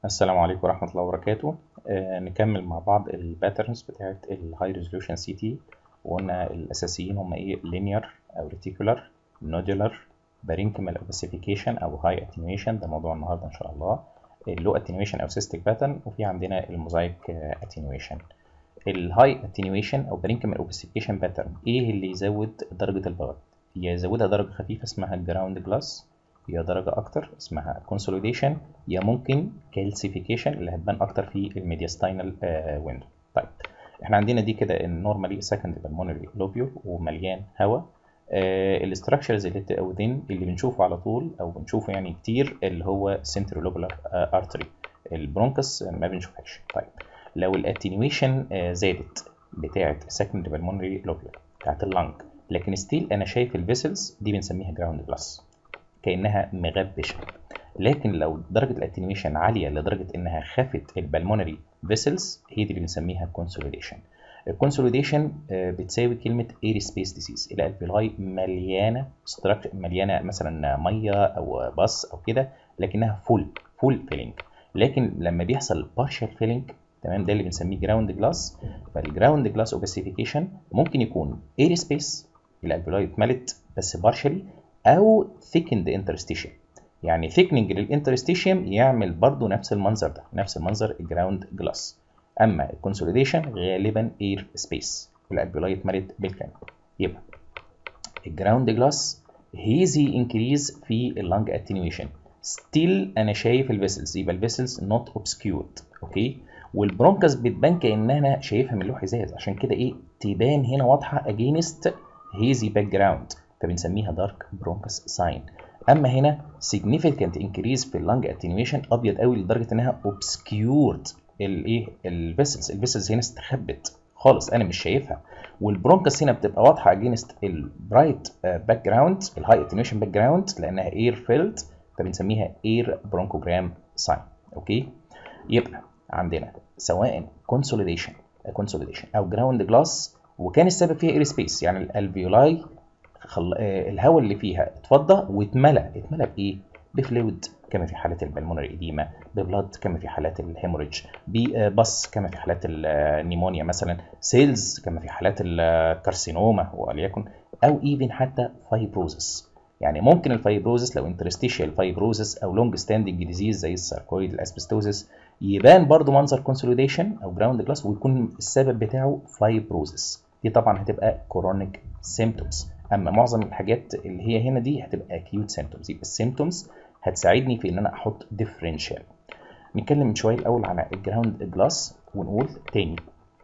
السلام عليكم ورحمة الله وبركاته آه نكمل مع بعض الباترنز بتاعت الهاي ريزولوشن سي تي وقلنا الأساسيين هم إيه linear أو reticular nodular parenchymal opacification أو high attenuation ده موضوع النهاردة إن شاء الله اللو attenuation أو cystic pattern وفي عندنا الموزايك attenuation الهاي attenuation أو parenchymal opacification pattern إيه اللي يزود درجة البغض يزودها درجة خفيفة اسمها ground glass يا درجة أكتر اسمها consolidation يا ممكن calcification اللي هتبان أكتر في الميدياستاينال ويندو طيب احنا عندنا دي كده النورمالي سكند بالمونري لوبيول ومليان هواء الاستراكشرز اللي بتبقى within اللي بنشوفه على طول او بنشوفه يعني كتير اللي هو centrolobulار ارتري البرونكس ما بنشوفهاش طيب لو الاتنيويشن زادت بتاعه سكند بالمونري لوبيول بتاعت اللنج لكن ستيل انا شايف الفيسلز دي بنسميها جراوند جلاس كانها مغبشه لكن لو درجه الاتنيويشن عاليه لدرجه انها خافت البلمونري فيسلز هي دي اللي بنسميها كونسوليديشن الكونسوليديشن بتساوي كلمه اير سبيس ديسيز الالفيولاي مليانه مليانه مثلا ميه او بص او كده لكنها فول فول فيلينج لكن لما بيحصل بارشال فيلينج تمام ده اللي بنسميه جراوند جلاس فالجراوند جلاس اوباسيفيكيشن ممكن يكون اير سبيس الالفيولاي اتملت بس بارشالي او ثيكند انترستيشن يعني ثيكننج للانترستيشيوم يعمل برضو نفس المنظر ده نفس المنظر الجراوند جلاس اما الكونسوليديشن غالبا اير سبيس الالفيولاي اتملت بالكامل يبقى الجراوند جلاس هيزي انكريز في اللنج اتنيويشن ستيل انا شايف الفيسلز يبقى الفيسلز نوت اوبسكيورد اوكي والبرونكس بتبان كان انا شايفها من لوح ازاز عشان كده ايه تبان هنا واضحه اجينست هيزي باك جراوند فبنسميها دارك برونكس ساين اما هنا significant increase في اللنج اتنيويشن ابيض قوي لدرجه انها obscured الايه الفيسلز الفيسلز هنا استخبت خالص انا مش شايفها والبرونكس هنا بتبقى واضحه اجينست البرايت باك جراوند الهاي اتنيويشن باك جراوند لانها اير فيلد فبنسميها اير برونكوجرام ساين اوكي يبقى عندنا سواء كونسوليديشن كونسوليديشن او جراوند جلاس وكان السبب فيها اير سبيس يعني الالفيولاي خل... الهواء اللي فيها اتفضى واتملى اتملى بايه بفلويد كما في حالات البلمونري ايديما ببلاد كما في حالات الهيموريدج ببص كما في حالات النيمونيا مثلا سيلز كما في حالات الكارسينوما وليكن او ايفن حتى فايبروزس يعني ممكن الفايبروزس لو انترستيشيال فايبروزس او لونج ستاندنج ديزيز زي الساركويد الاسبستوزس يبان برضو منظر كونسوليديشن او جراوند جلاس ويكون السبب بتاعه فايبروزس دي طبعا هتبقى كورونيك سيمتومز اما معظم الحاجات اللي هي هنا دي هتبقى acute symptoms يبقى السيمتومز هتساعدني في ان انا احط differential نتكلم من شويه الاول على الجراوند جلاس ونقول تاني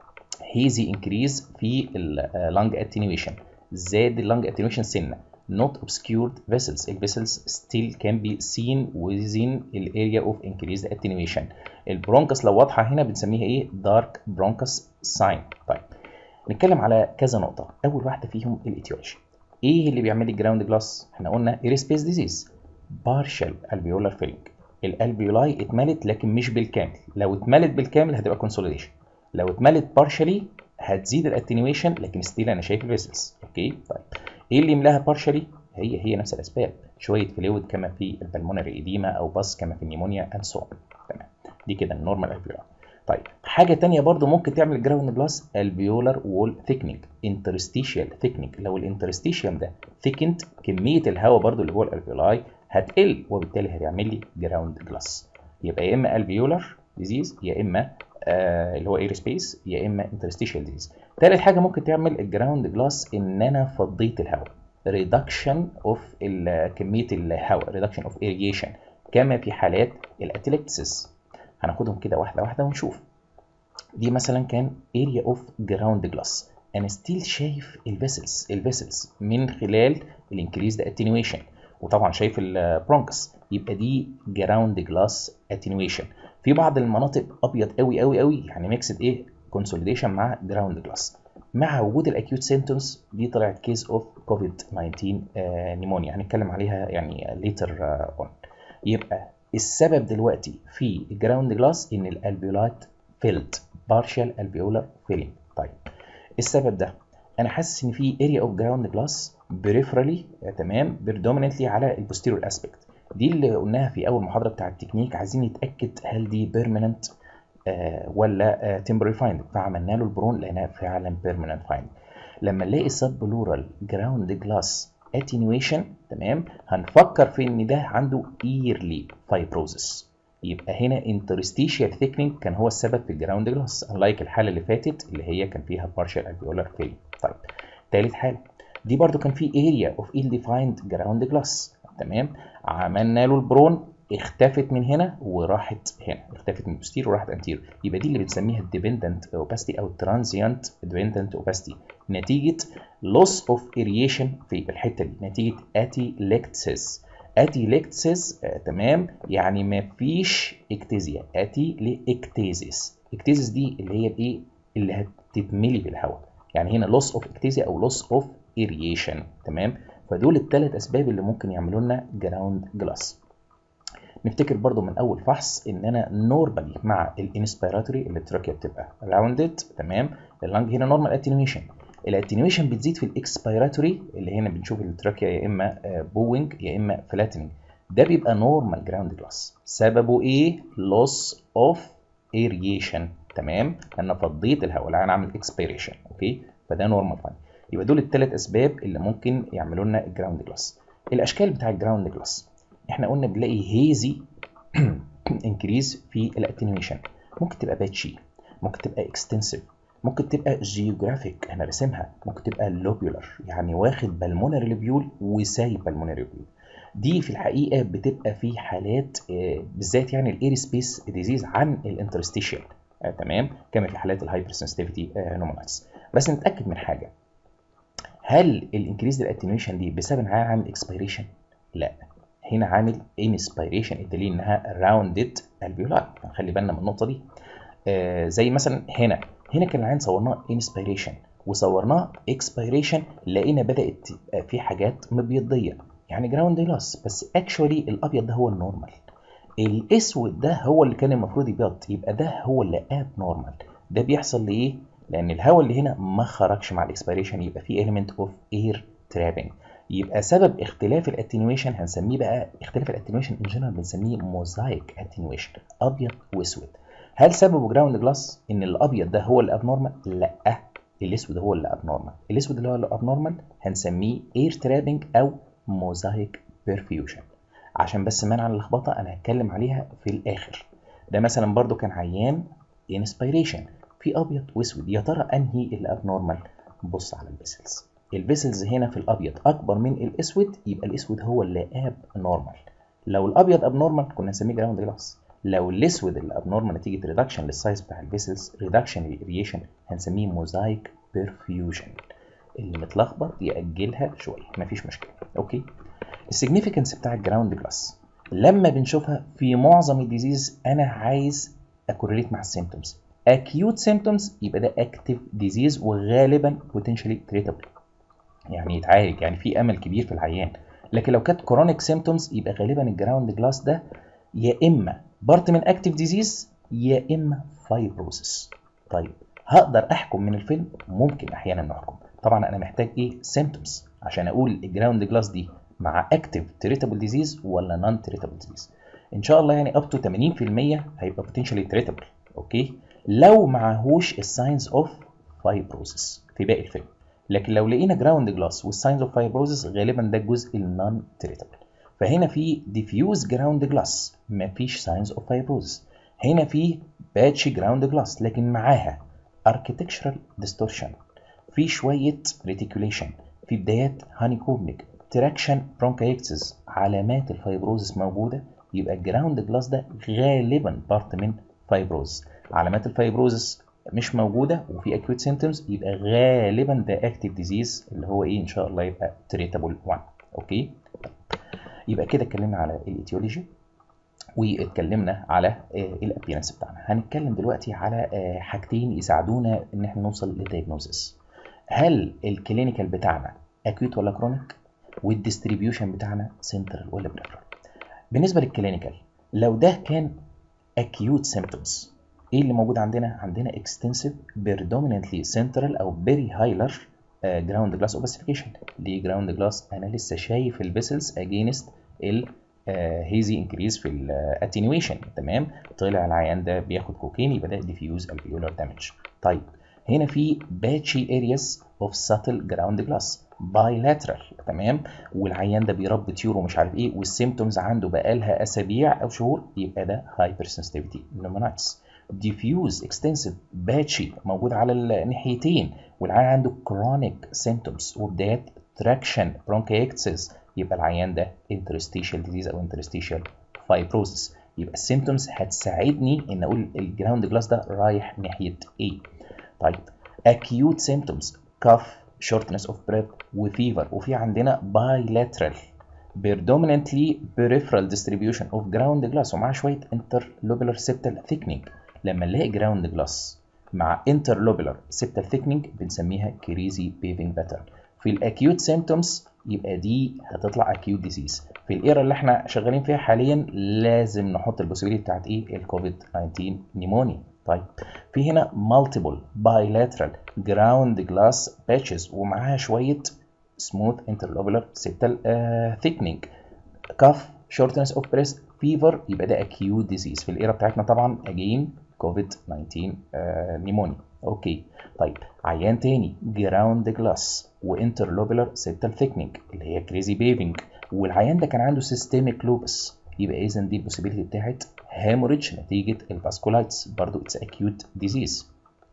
هيزي انكريز في اللنج اتنيويشن زاد اللنج اتنيويشن سنه not obscured vessels الفيسلز still can be seen within the area of increased attenuation البرونكس لو واضحه هنا بنسميها ايه dark bronchus sign طيب نتكلم على كذا نقطه اول واحده فيهم الايتيولوجي ايه اللي بيعمل لي جراوند جلاس احنا قلنا ايرسبيس ديزيز بارشال الفيولار فيلينج الالفيولاي اتملت لكن مش بالكامل لو اتملت بالكامل هتبقى كونسوليديشن لو اتملت بارشالي هتزيد الاتنيويشن لكن ستيل انا شايف الفيسلز اوكي طيب ايه اللي يملاها بارشالي هي هي نفس الاسباب شويه فلويد كما في البلمونري ايديما او باس كما في النيمونيا اند سو تمام دي كده النورمال الفيولار طيب حاجه تانية برضو ممكن تعمل جراوند جلاس الفيولار وول ثيكنينج انترستيشيال ثيكنينج لو الانترستيشيوم ده ثيكنت كميه الهواء برضو اللي جوه الالفيولاي هتقل وبالتالي هيعمل لي جراوند جلاس يبقى يا اما الفيولار ديزيز يا اما آه اللي هو اير سبيس يا اما انترستيشيال ديزيز ثالث حاجه ممكن تعمل الجراوند جلاس ان انا فضيت الهواء ريدكشن اوف كميه الهواء ريدكشن اوف اريجيشن كما في حالات الاتلكتسس هناخدهم كده واحده واحده ونشوف دي مثلا كان اريا اوف جراوند جلاس انا ستيل شايف الفيسلز الفيسلز من خلال الانكريز اتنيويشن وطبعا شايف البرونكس يبقى دي جراوند جلاس اتنيويشن في بعض المناطق ابيض قوي قوي قوي يعني ميكسد ايه كونسوليديشن مع جراوند جلاس مع وجود الاكيوت سيمتومز دي طلعت كيس اوف كوفيد 19 نيمونيا هنتكلم عليها يعني ليتر اون يبقى السبب دلوقتي في الجراوند جلاس ان الالفيولات فيلد بارشال الفيولار فيلينج طيب السبب ده انا حاسس ان في اريا اوف جراوند جلاس بريفرالي تمام predominantly على البوستيريور اسبكت دي اللي قلناها في اول محاضره بتاع التكنيك عايزين نتاكد هل دي بيرمننت آه ولا تمبرري فايند فعملنا له البرون لقيناها فعلا بيرمننت فايند لما نلاقي سب بلورال جراوند جلاس اتنيويشن تمام هنفكر في ان ده عنده ايرلي فايبروزس يبقى هنا interstitial thickening كان هو السبب في الجراوند جلاس unlike الحاله اللي فاتت اللي هي كان فيها partial alveolar failure طيب تالت حاله دي برضو كان في area of ill defined ground glass تمام عملنا له البرون اختفت من هنا وراحت هنا اختفت من البوستير وراحت انتير يبقى دي اللي بنسميها الديبندنت opacity او transient dependent opacity نتيجه loss of aeration في الحته دي نتيجه atelectasis atelectasis آه تمام يعني ما فيش اكتيزيا atelectasis اكتيزيس دي اللي هي بايه اللي هتتملي بالهواء يعني هنا loss of اكتيزيا او loss of aeration تمام فدول الثلاث اسباب اللي ممكن يعملوا لنا جراوند جلاس نفتكر برضو من اول فحص ان انا نورمالي مع الانسبيراتوري اللي التراكيا بتبقى راوندد تمام اللنج هنا نورمال اتنيويشن الاتنيويشن بتزيد في الاكسبيراتوري اللي هنا بنشوف التراكيا يا اما بوينج يا اما فلاتنج ده بيبقى نورمال جراوند جلاس سببه ايه لوس اوف ايريشن تمام انا فضيت الهواء لا انا عامل اكسبيريشن اوكي فده نورمال فاين يبقى دول الثلاث اسباب اللي ممكن يعملوا لنا الجراوند جلاس الاشكال بتاع الجراوند جلاس احنا قلنا بنلاقي هيزي انكريز في الاتنيويشن ممكن تبقى باتشي ممكن تبقى اكستنسيف ممكن تبقى جيوغرافيك انا راسمها ممكن تبقى لوبيولار يعني واخد بالمونري لوبيول وسايب بالمونري لوبيول دي في الحقيقه بتبقى في حالات بالذات يعني الاير سبيس ديزيز عن الانترستيشيال آه تمام كما في حالات الهايبر سنسيتيفيتي نومونايتس بس نتاكد من حاجه هل الانكريز الاتنيويشن دي بسبب انها عامل اكسبيريشن لا هنا عامل انسبيريشن الدليل انها راوندد الفيولار خلي بالنا من النقطه دي آه زي مثلا هنا هنا كان العين صورناه انسبيريشن وصورناه اكسبيريشن لقينا بدات تبقى في حاجات مبيضيه يعني جراوند جلاس بس اكشولي الابيض ده هو النورمال الاسود ده هو اللي كان المفروض يبيض يبقى ده هو اللي اب نورمال ده بيحصل ليه لان الهواء اللي هنا ما خرجش مع الاكسبيريشن يبقى في element of air trapping يبقى سبب اختلاف الاتنيويشن هنسميه بقى اختلاف الاتنيويشن ان جنرال بنسميه موزايك اتنيويشن ابيض واسود هل سببه جراوند جلاس ان الابيض ده هو اللي ابنورمال لا الاسود هو اللي ابنورمال الاسود اللي هو اللي ابنورمال هنسميه اير ترابنج او موزايك بيرفيوجن عشان بس منع اللخبطه انا هتكلم عليها في الاخر ده مثلا برضو كان عيان انسبيريشن في ابيض واسود يا ترى انهي اللي ابنورمال بص على الفيسلز الفيسلز هنا في الابيض اكبر من الاسود يبقى الاسود هو اللي اب نورمال لو الابيض اب نورمال كنا نسميه جراوند جلاس لو الاسود اللي اب نورمال نتيجه ريدكشن للسايز بتاع الفيسلز ريدكشن للاريشن هنسميه موزايك بيرفيوجن اللي متلخبط ياجلها شويه مفيش مشكله اوكي السيجنيفيكانس بتاع الجراوند جلاس لما بنشوفها في معظم الديزيز انا عايز اكوريليت مع السيمتومز acute symptoms يبقى ده active disease وغالبا potentially treatable يعني يتعالج يعني في امل كبير في العيان لكن لو كانت كرونيك سيمتومز يبقى غالبا الجراوند جلاس ده يا اما بارت من اكتيف ديزيز يا اما فايبروسس طيب هقدر احكم من الفيلم ممكن احيانا نحكم طبعا انا محتاج ايه سيمتومز عشان اقول الجراوند جلاس دي مع اكتيف تريتابل ديزيز ولا نون تريتابل ديزيز ان شاء الله يعني اب تو 80% هيبقى بوتنشالي تريتابل اوكي لو معهوش الساينز اوف فايبروسس في باقي الفيلم لكن لو لقينا جراوند جلاس والساينز اوف فايبروزس غالبا ده الجزء النون تريتابل فهنا في ديفيوز جراوند جلاس مفيش ساينز اوف فايبروزس هنا في باتشي جراوند جلاس لكن معاها اركتكشرال ديستورشن في شويه ريتيكوليشن في بدايات هانيكوبنيك تراكشن برونكايكتس علامات الفايبروزس موجوده يبقى الجراوند جلاس ده غالبا بارت من فايبروزس علامات الفايبروزس مش موجوده وفي اكيوت سيمتومز يبقى غالبا ده اكتيف ديزيز اللي هو ايه ان شاء الله يبقى تريتابل 1 اوكي يبقى كده اتكلمنا على الايتيولوجي واتكلمنا على الابيرنس بتاعنا هنتكلم دلوقتي على حاجتين يساعدونا ان احنا نوصل للدايجنوزس هل الكلينيكال بتاعنا اكيوت ولا كرونيك والديستريبيوشن بتاعنا سنترال ولا بريفرال بالنسبه للكلينيكال لو ده كان acute symptoms ايه اللي موجود عندنا عندنا extensive predominantly central او very hilar uh, ground glass opacification ليه ground glass انا لسه شايف الفيسلز against ال هيزي انكريز في الاتنيويشن تمام طلع العيان ده بياخد كوكين يبقى ده ديفيوز الفيولار دامج طيب هنا في باتشي ارياس اوف ساتل جراوند جلاس بايلاترال تمام والعيان ده بيربي طيور ومش عارف ايه والسيمتومز عنده بقالها اسابيع او شهور يبقى ده هايبر سنسيتيفيتي نومونايتس ديفيوز اكستنسيف باتشي موجود على الناحيتين والعيان عنده كرونيك سيمتومز وبدايات تراكشن برونكايكتسز يبقى العيان ده انترستيشال ديزيز او انترستيشال فايبروزس يبقى السيمتومز هتساعدني ان اقول الجراوند جلاس ده رايح ناحيه ايه طيب acute symptoms cough shortness of breath وفيفر وفي عندنا bilateral predominantly peripheral distribution of ground glass ومعاه شويه interlobular septal thickening لما نلاقي ground glass مع interlobular septal thickening بنسميها كريزي بيفنج باترن في الاكيوت سيمتومز يبقى دي هتطلع اكيوت ديزيز في الايرا اللي احنا شغالين فيها حاليا لازم نحط البوسيبيليتي بتاعت ايه الكوفيد 19 نيمونيا طيب في هنا multiple bilateral ground glass patches ومعاها شويه smooth interlobular septal uh, thickening cough shortness of breath fever يبقى ده acute disease في الايرا بتاعتنا طبعا again كوفيد 19 نيمونيا اوكي طيب عيان تاني جراوند جلاس وانترلوبولار سيبتال ثيكنينج اللي هي كريزي بيفنج والعيان ده كان عنده سيستميك لوبس يبقى اذا دي البوسيبيليتي بتاعت هاموريدج نتيجه الفاسكولايتس برضو اتس اكيوت ديزيز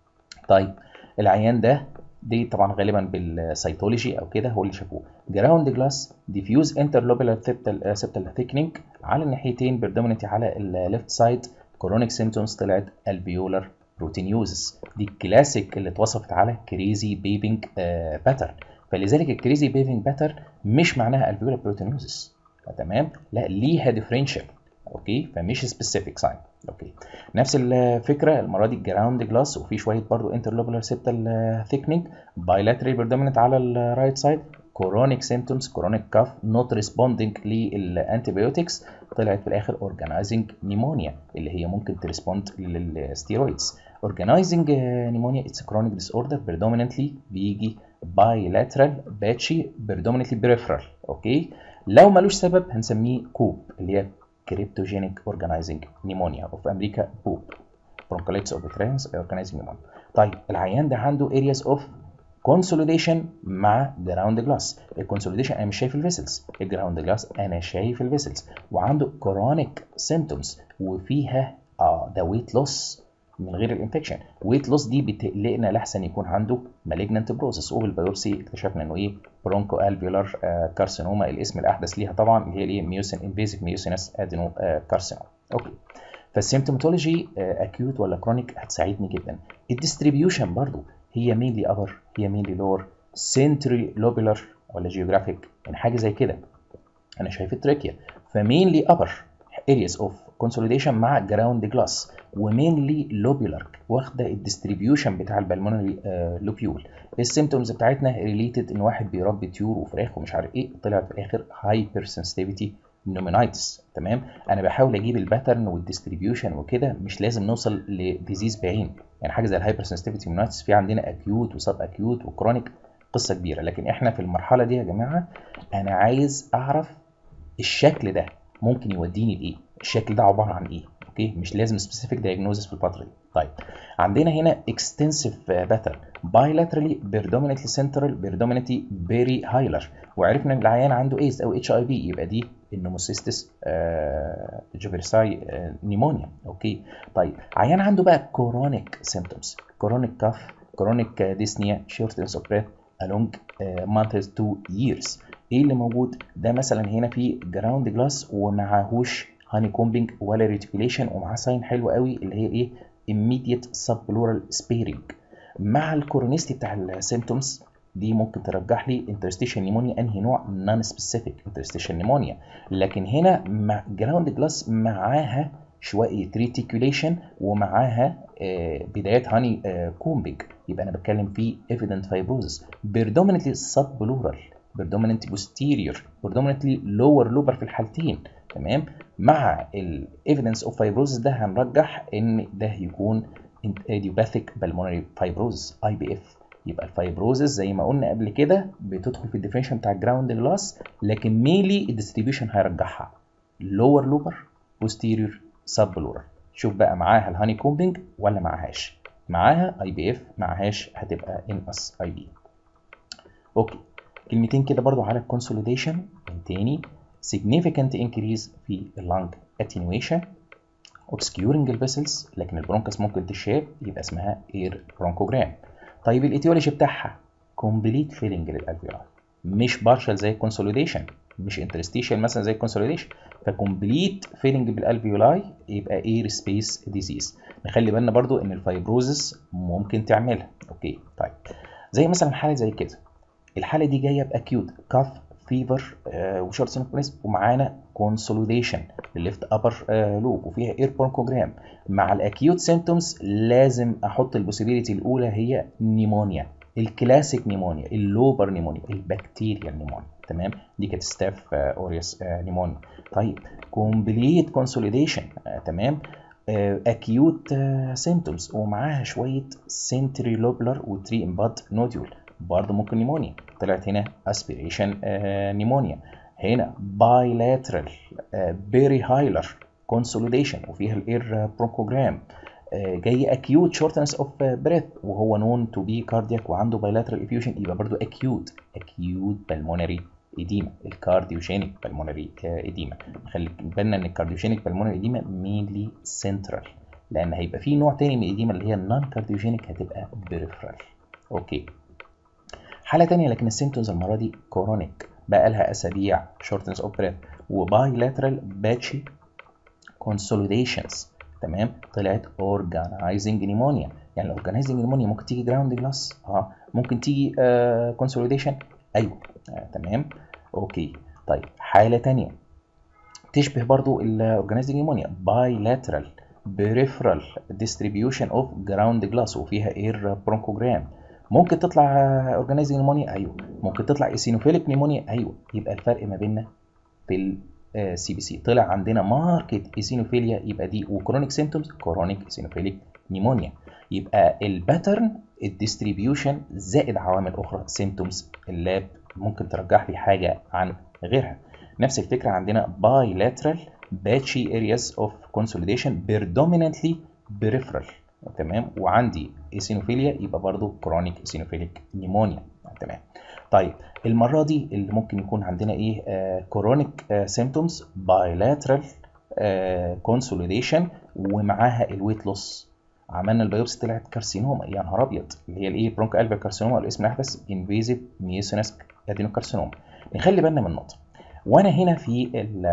طيب العيان ده دي طبعا غالبا بالسيتولوجي او كده هو اللي شافوه جراوند جلاس ديفيوز انترلوبولار سيبتال سيبتال ثيكنينج على الناحيتين بردومينتي على الليفت سايد كورونيك سيمتومز طلعت البيولار بروتينيوزس دي الكلاسيك اللي اتوصفت على كريزي بيبنج باترن فلذلك الكريزي بيبنج باترن مش معناها البيولار بروتينيوزس تمام لا ليها ديفرنشال اوكي فمش سبيسيفيك ساين اوكي نفس الفكره المره دي الجراوند جلاس وفي شويه برضو انترلوبولار سيبتال ثيكنينج بايلاتري بردومينت على الرايت سايد كورونيك سيمتومز كورونيك كاف نوت ريسبوندنج للانتيبيوتكس طلعت في الاخر اورجانيزنج نيمونيا اللي هي ممكن تريسبوند للستيرويدز اورجانيزنج نيمونيا اتس كرونيك ديس اوردر بريدوميننتلي بيجي بايلاترال باتشي بريدوميننتلي بريفرال اوكي لو ملوش سبب هنسميه كوب اللي هي كريبتوجينيك اورجانيزنج نيمونيا وفي امريكا بوب برونكوليتس اوبيترينز اورجانيزنج نيمونيا طيب العيان ده عنده areas of consolidation مع جراوند جلاس الكونسوليديشن انا مش شايف الفيسلز الجراوند جلاس انا شايف الفيسلز وعنده كرونيك سيمتومز وفيها اه ده ويت لوس من غير الانفكشن ويت لوس دي بتقلقنا لحسن يكون عنده مالجنانت بروسس وبالبيوبسي اكتشفنا انه ايه برونكو الفيولار آه كارسينوما الاسم الاحدث ليها طبعا اللي هي الايه ميوسين انفيزيف ميوسينس ادينو آه كارسينوما اوكي فالسيمتوماتولوجي آه اكيوت ولا كرونيك هتساعدني جدا الديستريبيوشن برضو هي مينلي ابر هي مينلي لور سنتري لوبولار ولا جيوغرافيك يعني حاجه زي كده انا شايف التراكيا فمينلي ابر areas of consolidation مع جراوند جلاس ومينلي لوبولار واخده الديستريبيوشن بتاع البلمونري لوبيول السيمتومز بتاعتنا ريليتد ان واحد بيربي طيور وفراخ ومش عارف ايه طلع في الاخر هايبر سنسيتيفيتي نومينايتس تمام انا بحاول اجيب الباترن والديستريبيوشن وكده مش لازم نوصل لديزيز بعين يعني حاجه زي الهايبر سنسيتيفيتي نومينايتس في عندنا اكيوت وسب اكيوت وكرونيك قصه كبيره لكن احنا في المرحله دي يا جماعه انا عايز اعرف الشكل ده ممكن يوديني لايه الشكل ده عباره عن ايه اوكي مش لازم سبيسيفيك دايجنوزس في الفتره دي طيب عندنا هنا اكستنسيف باترن بايلاترالي بيردومينتلي سنترال بيردومينتلي بيري هايلر وعرفنا ان العيان عنده ايز او اتش اي في يبقى دي النوموسيستس آه جوفيرساي آه نيمونيا اوكي طيب عيان عنده بقى كورونيك سيمتومز كورونيك كاف كورونيك ديسنيا شورتنس اوف بريث along months to years ايه اللي موجود ده مثلا هنا في جراوند جلاس ومعهوش هاني كومبينج ولا ريتيكوليشن ومعاه ساين حلو قوي اللي هي ايه immediate subpleural sparing مع الكورونيستي بتاع السيمتومز دي ممكن ترجح لي انترستيشن نيمونيا انهي نوع نون سبيسيفيك انترستيشن نيمونيا لكن هنا مع جراوند جلاس معاها شويه ريتيكوليشن ومعاها آه بدايات هاني آه كومبينج يبقى انا بتكلم في evident fibrosis predominantly subpleural predominantly posterior predominantly lower lobar في الحالتين تمام مع الايفيدنس اوف فايبروزس ده هنرجح ان ده يكون idiopathic pulmonary fibrosis اي بي اف يبقى الفايبروزس زي ما قلنا قبل كده بتدخل في الديفينيشن بتاع الجراوند جلاس لكن ميلي الديستريبيوشن هيرجحها لور لوبر بوستيريور سب لورال شوف بقى معاها الهاني كومبينج ولا معاهاش معاها اي بي اف معاهاش هتبقى ان اس اي بي اوكي كلمتين كده برضو على الكونسوليديشن من تاني significant increase في اللنج attenuation obscuring الفيسلز لكن البرونكس ممكن تشاب يبقى اسمها اير برونكوجرام طيب الايتيولوجي بتاعها كومبليت فيلنج للالفيولاي مش بارشال زي الكونسوليديشن مش انترستيشن مثلا زي الكونسوليديشن فكومبليت فيلنج بالالفيولاي يبقى اير سبيس ديزيز نخلي بالنا برضو ان الفايبروزس ممكن تعملها اوكي طيب زي مثلا حاله زي كده الحاله دي جايه باكيوت كاف فيفر وشورت سينكرونيز ومعانا كونسوليديشن للليفت ابر لوب وفيها اير برونكوجرام مع الاكيوت سيمتومز لازم احط البوسيبيليتي الاولى هي نيمونيا الكلاسيك نيمونيا اللوبر نيمونيا البكتيريال نيمونيا تمام دي كانت ستاف اوريوس نيمونيا طيب كومبليت كونسوليديشن تمام اكيوت سيمتومز ومعاها شويه سنتري لوبلر وتري امباد نوديول برضه ممكن نيمونيا طلعت هنا اسبيريشن نيمونيا هنا بايلاترال بيري هايلر كونسوليديشن وفيها الاير برونكوجرام جاي اكيوت شورتنس اوف بريث وهو نون تو بي كاردياك وعنده بايلاترال افيوجن يبقى برضه اكيوت اكيوت بالمونري ايديما الكارديوجينيك بالمونري ايديما خلي بالنا ان الكارديوجينيك بالمونري ايديما مينلي سنترال لان هيبقى في نوع تاني من الايديما اللي هي النون كارديوجينيك هتبقى بريفرال اوكي حاله تانية لكن السيمتومز المره دي كورونيك بقى لها اسابيع شورتنس اوف بريث وبايلاترال باتشي كونسوليديشنز تمام طلعت اورجانيزنج نيمونيا يعني الاورجانيزنج نيمونيا ممكن تيجي جراوند جلاس اه ممكن تيجي كونسوليديشن آه ايوه آه تمام اوكي طيب حاله تانية تشبه برضو الاورجانيزنج نيمونيا بايلاترال بريفرال ديستريبيوشن اوف جراوند جلاس وفيها اير برونكوجرام ممكن تطلع اورجانيزنج نيمونيا ايوه ممكن تطلع ايسينوفيليك نيمونيا ايوه يبقى الفرق ما بيننا في السي بي سي طلع عندنا ماركت ايسينوفيليا يبقى دي وكرونيك سيمتومز كرونيك ايسينوفيليك نيمونيا يبقى الباترن الديستريبيوشن زائد عوامل اخرى سيمتومز اللاب ممكن ترجح لي حاجه عن غيرها نفس الفكره عندنا bilateral patchy areas of consolidation predominantly peripheral تمام وعندي ايسينوفيليا يبقى برضو كرونيك ايسينوفيليك نيمونيا تمام طيب المره دي اللي ممكن يكون عندنا ايه كرونيك سيمتومز بايلاترال كونسوليديشن ومعاها الويت لوس عملنا البيوبسي طلعت كارسينوما يا نهار ابيض اللي هي الايه برونك الفا كارسينوما الاسم الاحدث انفيزيف ميوسينس ادينوكارسينوما نخلي بالنا من نقطه وانا هنا في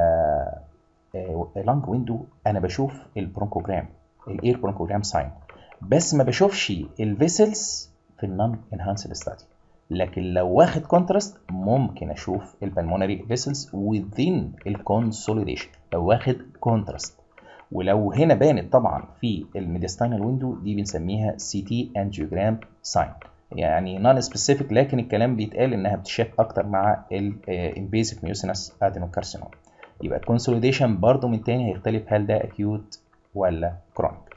اللانج ويندو انا بشوف البرونكوجرام الاير برونكوجرام ساين بس ما بشوفش الفيسلز في النون انهانسد ستادي لكن لو واخد كونتراست ممكن اشوف البلمونري فيسلز within الكونسوليديشن لو واخد كونتراست ولو هنا بانت طبعا في الميديستاينال ويندو دي بنسميها سي تي انجيوجرام ساين يعني نون سبيسيفيك لكن الكلام بيتقال انها بتشاف اكتر مع الانفيزيف ميوسينس ادينوكارسينوم يبقى الكونسوليديشن برضو من تاني هيختلف هل ده اكيوت ولا كرونيك